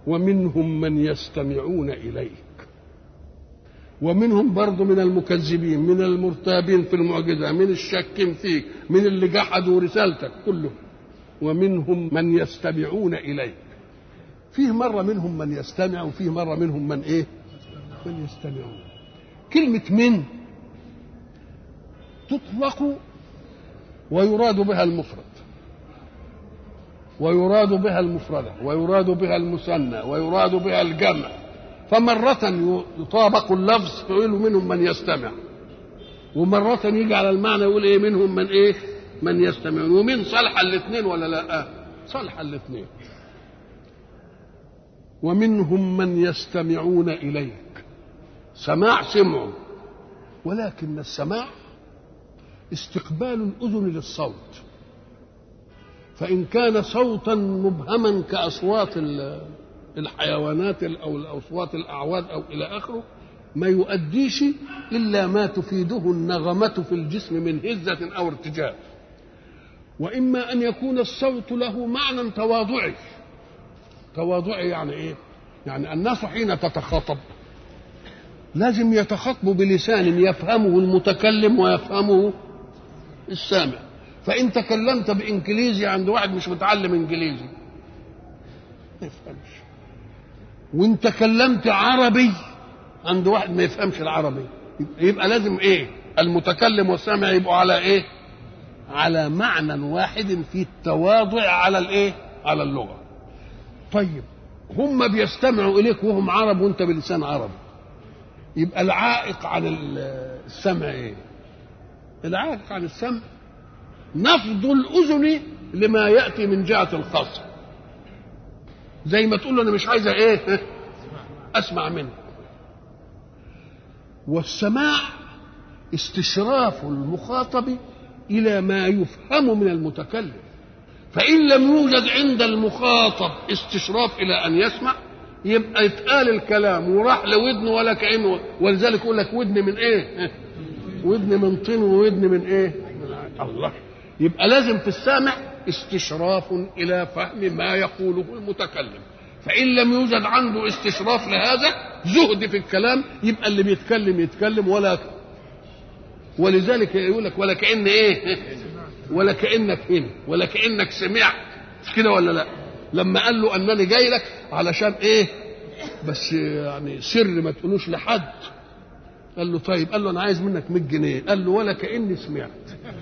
ومنهم من يستمعون إليك ومنهم برضه من المكذبين من المرتابين في المعجزة من الشاكين فيك من اللي جحدوا رسالتك كلهم ومنهم من يستمعون إليك فيه مرة منهم من يستمع وفيه مرة منهم من إيه من يستمعون كلمة من تطلق ويراد بها المفرد ويراد بها المفردة ويراد بها المثنى ويراد بها الجمع فمرة يطابق اللفظ فيقول منهم من يستمع ومرة يجي على المعنى يقول ايه منهم من ايه من يستمعون ومن صالح الاثنين ولا لا صالح الاثنين ومنهم من يستمعون إليك سماع سمعوا ولكن السماع استقبال الأذن للصوت فإن كان صوتا مبهما كأصوات الحيوانات أو الأصوات الأعواد أو إلى آخره ما يؤديش إلا ما تفيده النغمة في الجسم من هزة أو ارتجاف وإما أن يكون الصوت له معنى تواضعي تواضعي يعني إيه؟ يعني الناس حين تتخاطب لازم يتخاطبوا بلسان يفهمه المتكلم ويفهمه السامع فإن تكلمت بإنجليزي عند واحد مش متعلم إنجليزي ما يفهمش وإن تكلمت عربي عند واحد ما يفهمش العربي يبقى لازم إيه المتكلم والسامع يبقوا على إيه على معنى واحد في التواضع على الإيه على اللغة طيب هم بيستمعوا إليك وهم عرب وأنت بلسان عربي يبقى العائق عن السمع إيه العائق عن السمع نفض الأذن لما يأتي من جهة الخاصة زي ما تقول له أنا مش عايزة إيه أسمع منك والسماع استشراف المخاطب إلى ما يفهم من المتكلم فإن لم يوجد عند المخاطب استشراف إلى أن يسمع يبقى يتقال الكلام وراح لودنه ولا كأنه ولذلك يقول لك ودن من إيه؟ ودن من طين وودن من إيه؟ من الله يبقى لازم في السامع استشراف إلى فهم ما يقوله المتكلم فإن لم يوجد عنده استشراف لهذا زهد في الكلام يبقى اللي بيتكلم يتكلم ولا ولذلك يقول لك ولا كأن إيه؟ ولا كأنك هنا ولا كأنك سمعت مش كده ولا لا؟ لما قال له انني جاي لك علشان ايه بس يعني سر ما تقولوش لحد قال له طيب قال له انا عايز منك 100 جنيه قال له ولا كاني سمعت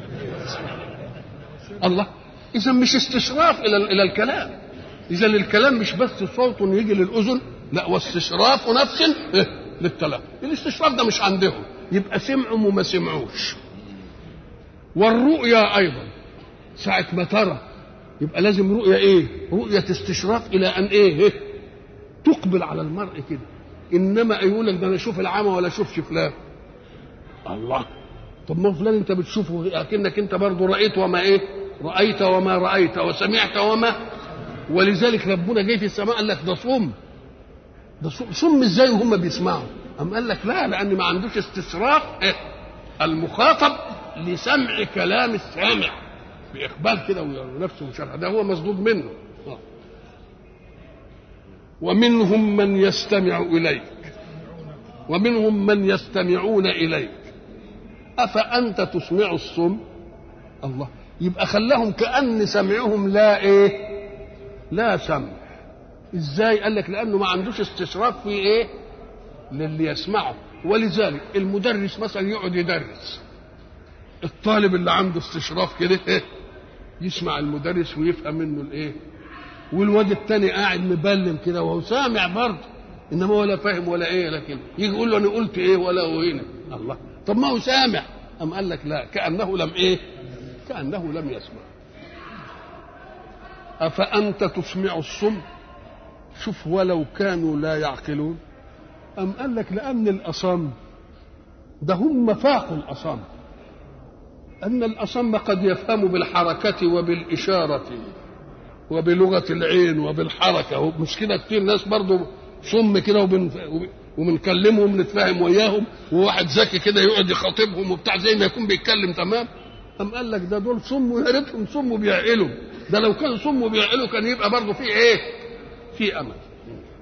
الله اذا مش استشراف الى الى الكلام اذا الكلام مش بس صوت يجي للاذن لا واستشراف نفس للكلام الاستشراف ده مش عندهم يبقى سمعوا وما سمعوش والرؤيا ايضا ساعه ما ترى يبقى لازم رؤية ايه رؤية استشراف الى ان ايه تقبل على المرء كده انما يقول لك ده انا اشوف العمى ولا اشوفش فلان الله طب ما فلان انت بتشوفه اكنك انت برضه رايت وما ايه رايت وما رايت وسمعت وما ولذلك ربنا جه في السماء قال لك ده صم ده صم, صم ازاي وهم بيسمعوا أم قال لك لا لان ما عندوش استشراف إيه؟ المخاطب لسمع كلام السامع بإقبال كده ونفسه مشرح ده هو مصدود منه ومنهم من يستمع إليك ومنهم من يستمعون إليك أفأنت تسمع الصم الله يبقى خلاهم كأن سمعهم لا إيه لا سمع إزاي قال لك لأنه ما عندوش استشراف في إيه للي يسمعه ولذلك المدرس مثلا يقعد يدرس الطالب اللي عنده استشراف كده إيه يسمع المدرس ويفهم منه الايه والواد التاني قاعد مبلم كده وهو سامع برضه انما ولا فاهم ولا ايه لكن يجي يقول له انا قلت ايه ولا هو هنا الله طب ما هو سامع ام قال لك لا كانه لم ايه كانه لم يسمع افانت تسمع الصم شوف ولو كانوا لا يعقلون ام قال لك لان الاصم ده هم فاقوا الاصم أن الأصم قد يفهم بالحركة وبالإشارة وبلغة العين وبالحركة مش كده كتير ناس برضو صم كده وبن وبنكلمهم نتفاهم وياهم وواحد ذكي كده يقعد يخاطبهم وبتاع زي ما يكون بيتكلم تمام أم قال لك ده دول صم ويا ريتهم صم وبيعقلوا ده لو كان صم وبيعقلوا كان يبقى برضه في إيه؟ في أمل